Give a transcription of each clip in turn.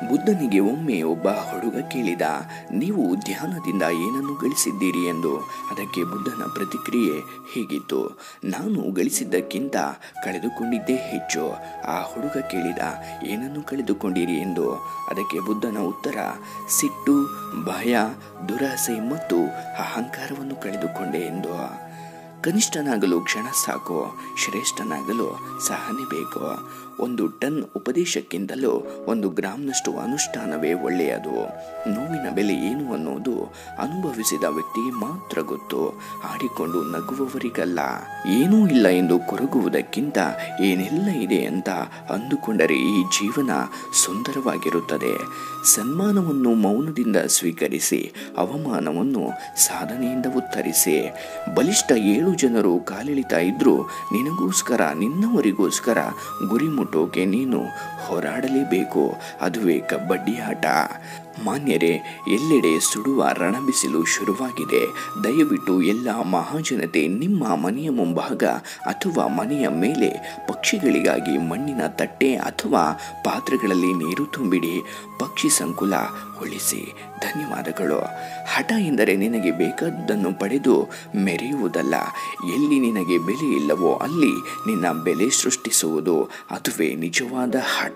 ಬುದ್ಧನಿಗೆ ಒಮ್ಮೆ ಒಬ್ಬ ಹುಡುಗ ಕೇಳಿದ ನೀವು ಧ್ಯಾನದಿಂದ ಏನನ್ನು ಗಳಿಸಿದ್ದೀರಿ ಎಂದು ಅದಕ್ಕೆ ಬುದ್ಧನ ಪ್ರತಿಕ್ರಿಯೆ ಹೀಗಿತ್ತು ನಾನು ಗಳಿಸಿದ್ದಕ್ಕಿಂತ ಕಳೆದುಕೊಂಡಿದ್ದೇ ಹೆಚ್ಚು ಆ ಹುಡುಗ ಕೇಳಿದ ಏನನ್ನು ಕಳೆದುಕೊಂಡಿರಿ ಎಂದು ಅದಕ್ಕೆ ಬುದ್ಧನ ಉತ್ತರ ಸಿಟ್ಟು ಭಯ ದುರಾಸೆ ಮತ್ತು ಅಹಂಕಾರವನ್ನು ಕಳೆದುಕೊಂಡೆ ಎಂದು ಕನಿಷ್ಠನಾಗಲು ಕ್ಷಣ ಸಾಕು ಶ್ರೇಷ್ಠನಾಗಲು ಸಹನೆ ಬೇಕು ಒಂದು ಟನ್ ಉಪದೇಶಕ್ಕಿಂತಲೂ ಒಂದು ಗ್ರಾಮ್ನಷ್ಟು ಅನುಷ್ಠಾನವೇ ಒಳ್ಳೆಯದು ನೋವಿನ ಬೆಲೆ ಏನು ಅನ್ನೋದು ಅನುಭವಿಸಿದ ವ್ಯಕ್ತಿಗೆ ಮಾತ್ರ ಗೊತ್ತು ಆಡಿಕೊಂಡು ನಗುವವರಿಗಲ್ಲ ಏನೂ ಇಲ್ಲ ಎಂದು ಕೊರಗುವುದಕ್ಕಿಂತ ಏನೆಲ್ಲ ಇದೆ ಅಂತ ಅಂದುಕೊಂಡರೆ ಈ ಜೀವನ ಸುಂದರವಾಗಿರುತ್ತದೆ ಸನ್ಮಾನವನ್ನು ಮೌನದಿಂದ ಸ್ವೀಕರಿಸಿ ಅವಮಾನವನ್ನು ಸಾಧನೆಯಿಂದ ಉತ್ತರಿಸಿ ಬಲಿಷ್ಠ ಏಳು ಜನರು ಕಾಲೆಳಿತಾ ಇದ್ರೂ ನಿನಗೋಸ್ಕರ ನಿನ್ನವರಿಗೋಸ್ಕರ ಗುರಿ ಮುಟ್ಟೋಕೆ ನೀನು ಹೋರಾಡಲೇಬೇಕು ಅದುವೇ ಕಬಡ್ಡಿ ಆಟ ಮಾನ್ಯರೇ ಎಲ್ಲೆಡೆ ಸುಡುವ ರಣಬಿಸಿಲು ಶುರುವಾಗಿದೆ ದಯವಿಟ್ಟು ಎಲ್ಲ ಮಹಾಜನತೆ ನಿಮ್ಮ ಮನೆಯ ಮುಂಭಾಗ ಅಥವಾ ಮನೆಯ ಮೇಲೆ ಪಕ್ಷಿಗಳಿಗಾಗಿ ಮಣ್ಣಿನ ತಟ್ಟೆ ಅಥವಾ ಪಾತ್ರೆಗಳಲ್ಲಿ ನೀರು ತುಂಬಿಡಿ ಪಕ್ಷಿ ಸಂಕುಲ ಉಳಿಸಿ ಧನ್ಯವಾದಗಳು ಹಠ ಎಂದರೆ ನಿನಗೆ ಬೇಕಾದ್ದನ್ನು ಪಡೆದು ಮೆರೆಯುವುದಲ್ಲ ಎಲ್ಲಿ ನಿನಗೆ ಬೆಲೆ ಇಲ್ಲವೋ ಅಲ್ಲಿ ನಿನ್ನ ಬೆಲೆ ಸೃಷ್ಟಿಸುವುದು ಅದುವೇ ನಿಜವಾದ ಹಠ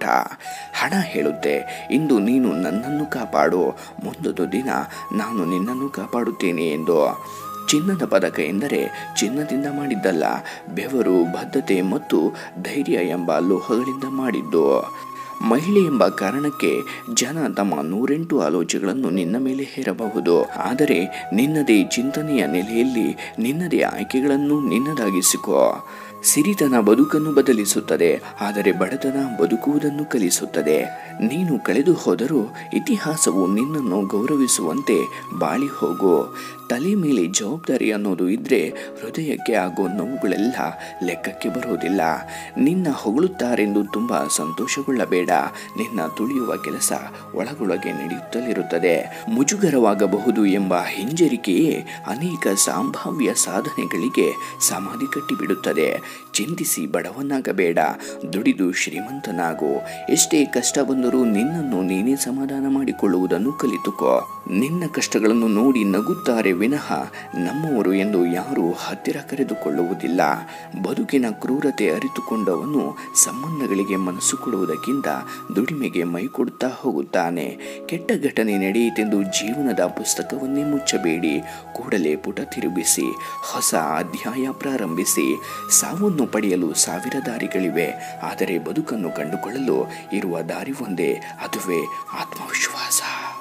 ಹಣ ಹೇಳುತ್ತೆ ಇಂದು ನೀನು ನನ್ನನ್ನು ಕಾಪಾಡು ಮುಂದೊಂದು ದಿನ ನಾನು ನಿನ್ನನ್ನು ಕಾಪಾಡುತ್ತೇನೆ ಎಂದು ಚಿನ್ನದ ಪದಕ ಎಂದರೆ ಚಿನ್ನದಿಂದ ಮಾಡಿದ್ದಲ್ಲ ಬೆವರು ಬದ್ಧತೆ ಮತ್ತು ಧೈರ್ಯ ಎಂಬ ಲೋಹಗಳಿಂದ ಮಾಡಿದ್ದು ಮಹಿಳೆ ಎಂಬ ಕಾರಣಕ್ಕೆ ಜನ ತಮ್ಮ ನೂರೆಂಟು ಆಲೋಚನೆಗಳನ್ನು ನಿನ್ನ ಮೇಲೆ ಹೇರಬಹುದು ಆದರೆ ನಿನ್ನದೇ ಚಿಂತನೆಯ ನೆಲೆಯಲ್ಲಿ ನಿನ್ನದೇ ಆಯ್ಕೆಗಳನ್ನು ನಿನ್ನದಾಗಿಸಿಕೋ ಸಿರಿತನ ಬದುಕನ್ನು ಬದಲಿಸುತ್ತದೆ ಆದರೆ ಬಡತನ ಬದುಕುವುದನ್ನು ಕಲಿಸುತ್ತದೆ ನೀನು ಕಳೆದು ಹೋದರೂ ಇತಿಹಾಸವು ನಿನ್ನನ್ನು ಗೌರವಿಸುವಂತೆ ಬಾಳಿ ಹೋಗು ತಲೆ ಮೇಲೆ ಜವಾಬ್ದಾರಿ ಅನ್ನೋದು ಇದ್ರೆ ಹೃದಯಕ್ಕೆ ಆಗೋ ನೋವುಗಳೆಲ್ಲ ಲೆಕ್ಕಕ್ಕೆ ಬರೋದಿಲ್ಲ ನಿನ್ನ ಹೊಗಳುತ್ತಾರೆಂದು ತುಂಬ ಸಂತೋಷಗೊಳ್ಳಬೇಡ ನಿನ್ನ ತುಳಿಯುವ ಕೆಲಸ ಒಳಗೊಳಗೆ ನಡೆಯುತ್ತಲಿರುತ್ತದೆ ಮುಜುಗರವಾಗಬಹುದು ಎಂಬ ಹಿಂಜರಿಕೆಯೇ ಅನೇಕ ಸಂಭಾವ್ಯ ಸಾಧನೆಗಳಿಗೆ ಸಮಾಧಿ ಕಟ್ಟಿಬಿಡುತ್ತದೆ ಚಿಂತಿಸಿ ಬಡವನಾಗಬೇಡ ದುಡಿದು ಶ್ರೀಮಂತನಾಗು ಎಷ್ಟೇ ಕಷ್ಟ ಬಂದರೂ ನಿನ್ನನ್ನು ನೀನೇ ಸಮಾಧಾನ ಮಾಡಿಕೊಳ್ಳುವುದನ್ನು ಕಲಿತುಕೋ ನಿನ್ನ ಕಷ್ಟಗಳನ್ನು ನೋಡಿ ನಗುತ್ತಾರೆ ವಿನಃ ನಮ್ಮವರು ಎಂದು ಯಾರೂ ಹತ್ತಿರ ಕರೆದುಕೊಳ್ಳುವುದಿಲ್ಲ ಬದುಕಿನ ಕ್ರೂರತೆ ಅರಿತುಕೊಂಡವನು ಸಂಬಂಧಗಳಿಗೆ ಮನಸ್ಸು ಕೊಡುವುದಕ್ಕಿಂತ ದುಡಿಮೆಗೆ ಮೈ ಕೊಡುತ್ತಾ ಹೋಗುತ್ತಾನೆ ಕೆಟ್ಟ ಘಟನೆ ನಡೆಯಿತೆಂದು ಜೀವನದ ಪುಸ್ತಕವನ್ನೇ ಮುಚ್ಚಬೇಡಿ ಕೂಡಲೇ ಪುಟ ತಿರುಗಿಸಿ ಹೊಸ ಅಧ್ಯಾಯ ಪ್ರಾರಂಭಿಸಿ ಸಾವನ್ನು ಪಡೆಯಲು ಸಾವಿರ ದಾರಿಗಳಿವೆ ಆದರೆ ಬದುಕನ್ನು ಕಂಡುಕೊಳ್ಳಲು ಇರುವ ದಾರಿ ಒಂದೇ ಅದುವೇ ಆತ್ಮವಿಶ್ವಾಸ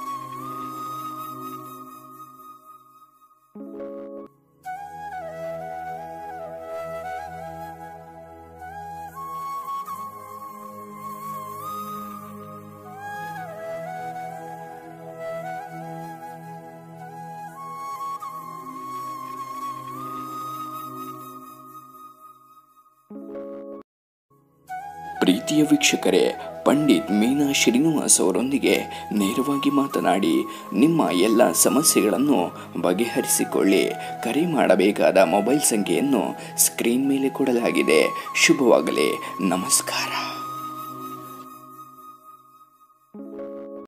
ಪ್ರೀತಿಯ ವೀಕ್ಷಕರೇ ಪಂಡಿತ್ ಮೀನಾ ಶ್ರೀನಿವಾಸ್ ಅವರೊಂದಿಗೆ ನೇರವಾಗಿ ಮಾತನಾಡಿ ನಿಮ್ಮ ಎಲ್ಲ ಸಮಸ್ಯೆಗಳನ್ನು ಬಗೆಹರಿಸಿಕೊಳ್ಳಿ ಕರೆ ಮಾಡಬೇಕಾದ ಮೊಬೈಲ್ ಸಂಖ್ಯೆಯನ್ನು ಸ್ಕ್ರೀನ್ ಮೇಲೆ ಕೊಡಲಾಗಿದೆ ಶುಭವಾಗಲಿ ನಮಸ್ಕಾರ